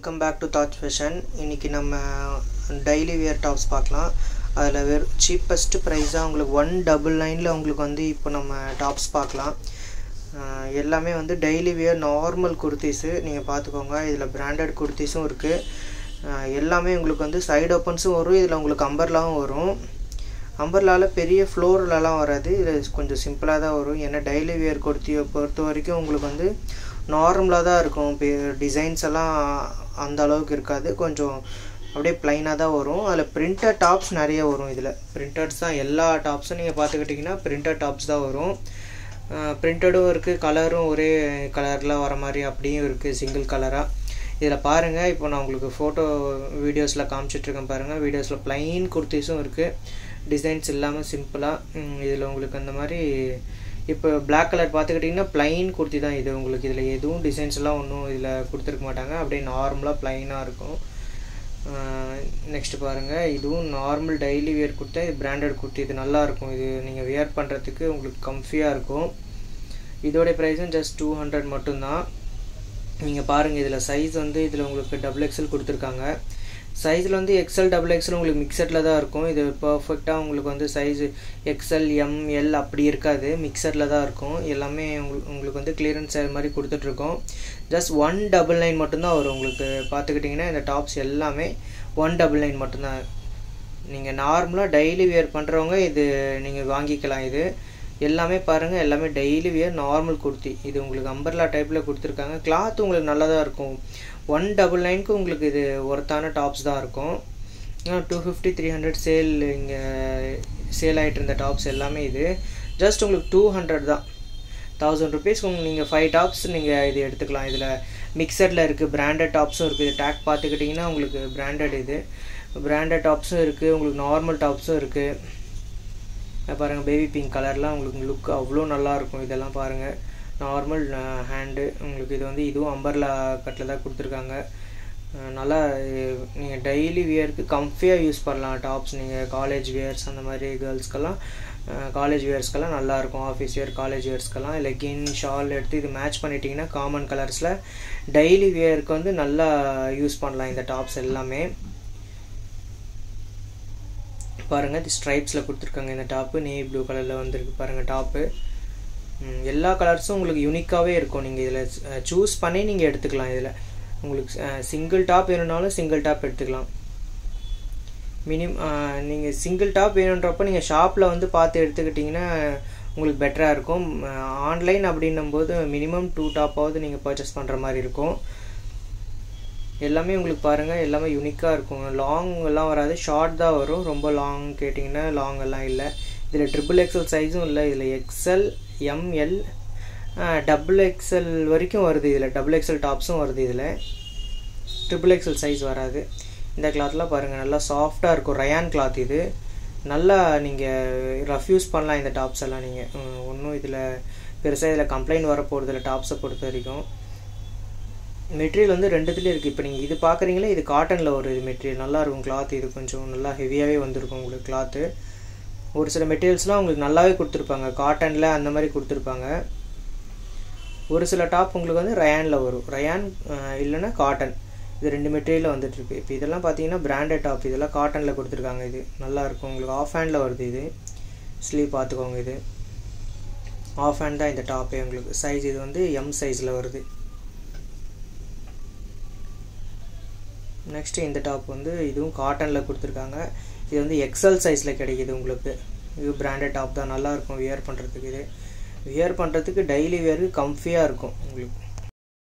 welcome back to Taj fashion இன்றைக்கி நம்ம daily wear tops பார்க்கலாம் அதில் வெறும் சீப்பஸ்ட்டு ப்ரைஸாக உங்களுக்கு ஒன் டபுள் நைனில் உங்களுக்கு வந்து இப்போ நம்ம டாப்ஸ் பார்க்கலாம் அஹ் எல்லாமே வந்து டெய்லி வியர் நார்மல் குர்த்திஸு நீங்கள் பார்த்துக்கோங்க இதில் பிராண்டட் குர்த்திஸும் இருக்குது எல்லாமே உங்களுக்கு வந்து சைடு ஓப்பன்ஸும் வரும் இதில் உங்களுக்கு அம்பர்லாவும் வரும் அம்பர்லாவில் பெரிய ஃப்ளோர்லலாம் வராது இது கொஞ்சம் சிம்பிளாக தான் வரும் ஏன்னா டெய்லி வியர் குர்த்தியை பொறுத்த வரைக்கும் உங்களுக்கு வந்து நார்மலாக தான் இருக்கும் இப்போ டிசைன்ஸ் எல்லாம் அந்த அளவுக்கு இருக்காது கொஞ்சம் அப்படியே ப்ளைனாக தான் வரும் அதில் பிரிண்டட் டாப்ஸ் நிறைய வரும் இதில் பிரிண்டட்ஸ் தான் எல்லா டாப்ஸும் நீங்கள் பார்த்துக்கிட்டிங்கன்னா பிரிண்டட் டாப்ஸ் தான் வரும் பிரிண்டடும் இருக்குது கலரும் ஒரே கலரில் வர மாதிரி அப்படியும் இருக்குது சிங்கிள் கலராக இதில் பாருங்கள் இப்போ நான் உங்களுக்கு ஃபோட்டோ வீடியோஸில் காமிச்சிட்ருக்கேன் பாருங்கள் வீடியோஸில் ப்ளைன் குர்த்திஸும் இருக்குது டிசைன்ஸ் இல்லாமல் சிம்பிளாக இதில் உங்களுக்கு அந்த மாதிரி இப்போ பிளாக் கலர் பார்த்துக்கிட்டிங்கன்னா ப்ளைன் குர்த்தி தான் இது உங்களுக்கு இதில் எதுவும் டிசைன்ஸ் எல்லாம் ஒன்றும் இதில் கொடுத்துருக்க மாட்டாங்க அப்படியே நார்மலாக ப்ளைனாக இருக்கும் நெக்ஸ்ட்டு பாருங்கள் இதுவும் நார்மல் டெய்லி வியர் குர்த்தி இது பிராண்டட் குர்த்தி இது நல்லாயிருக்கும் இது நீங்கள் வியர் பண்ணுறதுக்கு உங்களுக்கு கம்ஃபியாக இருக்கும் இதோடைய ப்ரைஸும் ஜஸ்ட் டூ ஹண்ட்ரட் மட்டும்தான் நீங்கள் பாருங்கள் இதில் சைஸ் வந்து இதில் உங்களுக்கு டபுள் எக்ஸல் கொடுத்துருக்காங்க சைஸில் வந்து எக்ஸல் டபுள் எக்ஸல் உங்களுக்கு மிக்சரில் தான் இருக்கும் இது பர்ஃபெக்டாக உங்களுக்கு வந்து சைஸு எக்ஸல் எம் எல் அப்படி இருக்காது மிக்சரில் தான் இருக்கும் எல்லாமே உங்களுக்கு உங்களுக்கு வந்து கிளியரன்ஸ் சேல் மாதிரி கொடுத்துட்ருக்கோம் ஜஸ்ட் ஒன் டபுள் நைன் மட்டும்தான் வரும் உங்களுக்கு பார்த்துக்கிட்டிங்கன்னா இந்த டாப்ஸ் எல்லாமே ஒன் டபுள் நைன் மட்டும்தான் நீங்கள் நார்மலாக டெய்லி வியர் பண்ணுறவங்க இது நீங்கள் வாங்கிக்கலாம் இது எல்லாமே பாருங்கள் எல்லாமே டெய்லி வியர் நார்மல் குர்த்தி இது உங்களுக்கு அம்பர்லா டைப்பில் கொடுத்துருக்காங்க கிளாத் உங்களுக்கு நல்லா தான் இருக்கும் ஒன் டபுள் நைனுக்கு உங்களுக்கு இது ஒர்த்தான டாப்ஸ் தான் இருக்கும் two fifty three hundred sale இங்கே சேல் ஆகிட்டு இருந்த டாப்ஸ் எல்லாமே இது ஜஸ்ட் உங்களுக்கு டூ ஹண்ட்ரட் தான் தௌசண்ட் ருபீஸ்க்கு உங்களுக்கு நீங்கள் ஃபைவ் டாப்ஸ் நீங்கள் இது எடுத்துக்கலாம் இதில் மிக்சரில் இருக்குது பிராண்டட் டாப்ஸும் இருக்குது டேக் பார்த்துக்கிட்டிங்கன்னா உங்களுக்கு பிராண்டட் இது பிராண்டட் டாப்ஸும் இருக்குது உங்களுக்கு நார்மல் டாப்ஸும் இருக்குது பாருங்கள் பேபி பிங்க் கலர்லாம் உங்களுக்கு லுக் அவ்வளோ நல்லாயிருக்கும் இதெல்லாம் பாருங்கள் நார்மல் ஹேண்டு உங்களுக்கு இது வந்து இதுவும் அம்பர்லா கட்டில் தான் கொடுத்துருக்காங்க நல்லா நீங்கள் டெய்லி வியருக்கு கம்ஃபியாக யூஸ் பண்ணலாம் டாப்ஸ் நீங்கள் காலேஜ் வியர்ஸ் அந்த மாதிரி கேர்ள்ஸ்க்கெல்லாம் காலேஜ் வியர்ஸ்க்கெல்லாம் நல்லாயிருக்கும் ஆஃபீஸ் வியர் காலேஜ் வியர்ஸ்க்கெல்லாம் லெக்கின் ஷால் எடுத்து இது மேட்ச் பண்ணிட்டீங்கன்னா காமன் கலர்ஸில் டெய்லி வியருக்கு வந்து நல்லா யூஸ் பண்ணலாம் இந்த டாப்ஸ் எல்லாமே பாருங்கள் இது ஸ்ட்ரைப்ஸில் கொடுத்துருக்காங்க இந்த டாப்பு நேவி ப்ளூ கலரில் வந்திருக்கு பாருங்கள் டாப்பு எல்லா கலர்ஸும் உங்களுக்கு யூனிக்காகவே இருக்கும் நீங்கள் இதில் சூஸ் பண்ணி நீங்கள் எடுத்துக்கலாம் இதில் உங்களுக்கு சிங்கிள் டாப் வேணும்னாலும் சிங்கிள் டாப் எடுத்துக்கலாம் மினிம் நீங்கள் சிங்கிள் டாப் வேணுன்றப்போ நீங்கள் ஷாப்பில் வந்து பார்த்து எடுத்துக்கிட்டிங்கன்னா உங்களுக்கு பெட்டராக இருக்கும் ஆன்லைன் அப்படின்னும் போது மினிமம் டூ டாப்பாவது நீங்கள் பர்ச்சேஸ் பண்ணுற மாதிரி இருக்கும் எல்லாமே உங்களுக்கு பாருங்கள் எல்லாமே யூனிக்காக இருக்கும் லாங் எல்லாம் வராது ஷார்ட் தான் வரும் ரொம்ப லாங் கேட்டிங்கன்னா லாங் எல்லாம் இல்லை இதில் ட்ரிபிள் எக்ஸல் சைஸும் இல்லை இதில் எக்ஸல் எம்எல் டபுள் எக்ஸல் வரைக்கும் வருது இதில் டபுள் எக்ஸல் டாப்ஸும் வருது இதில் ட்ரிபிள் எக்ஸல் சைஸ் வராது இந்த கிளாத்லாம் பாருங்கள் நல்லா சாஃப்டாக இருக்கும் ரயான் கிளாத் இது நல்லா நீங்கள் ரஃப்யூஸ் பண்ணலாம் இந்த டாப்ஸ் எல்லாம் நீங்கள் ஒன்றும் இதில் பெருசாக இதில் கம்ப்ளைண்ட் வர போகிறதில்ல டாப்ஸை பொறுத்த வரைக்கும் மெட்டீரியல் வந்து ரெண்டுத்துலேயும் இருக்குது இப்போ நீங்கள் இது பார்க்குறீங்களே இது காட்டனில் ஒரு இது மெட்டீரியல் நல்லாயிருக்கும் கிளாத் இது கொஞ்சம் நல்லா ஹெவியாகவே வந்திருக்கும் உங்களுக்கு கிளாத்து ஒரு சில மெட்டீரியல்ஸ்லாம் உங்களுக்கு நல்லாவே கொடுத்துருப்பாங்க காட்டனில் அந்த மாதிரி கொடுத்துருப்பாங்க ஒரு சில டாப் உங்களுக்கு வந்து ரயானில் வரும் ரயான் இல்லைன்னா காட்டன் இது ரெண்டு மெட்டீரியலில் வந்துட்டுருக்கு இப்போ இதெல்லாம் பார்த்தீங்கன்னா பிராண்டட் டாப் இதெல்லாம் காட்டனில் கொடுத்துருக்காங்க இது நல்லாயிருக்கும் உங்களுக்கு ஆஃப் ஹேண்டில் வருது இது ஸ்லீவ் பார்த்துக்கோங்க இது ஆஃப் ஹேண்ட் தான் இந்த டாப்பே உங்களுக்கு சைஸ் இது வந்து எம் சைஸில் வருது நெக்ஸ்ட்டு இந்த டாப் வந்து இதுவும் காட்டனில் கொடுத்துருக்காங்க இது வந்து எக்ஸல் சைஸில் கிடைக்கிது உங்களுக்கு இது பிராண்டட் டாப் தான் நல்லாயிருக்கும் வியர் பண்ணுறதுக்கு இது வியர் பண்ணுறதுக்கு டெய்லி வியருக்கு கம்ஃபியாக இருக்கும் உங்களுக்கு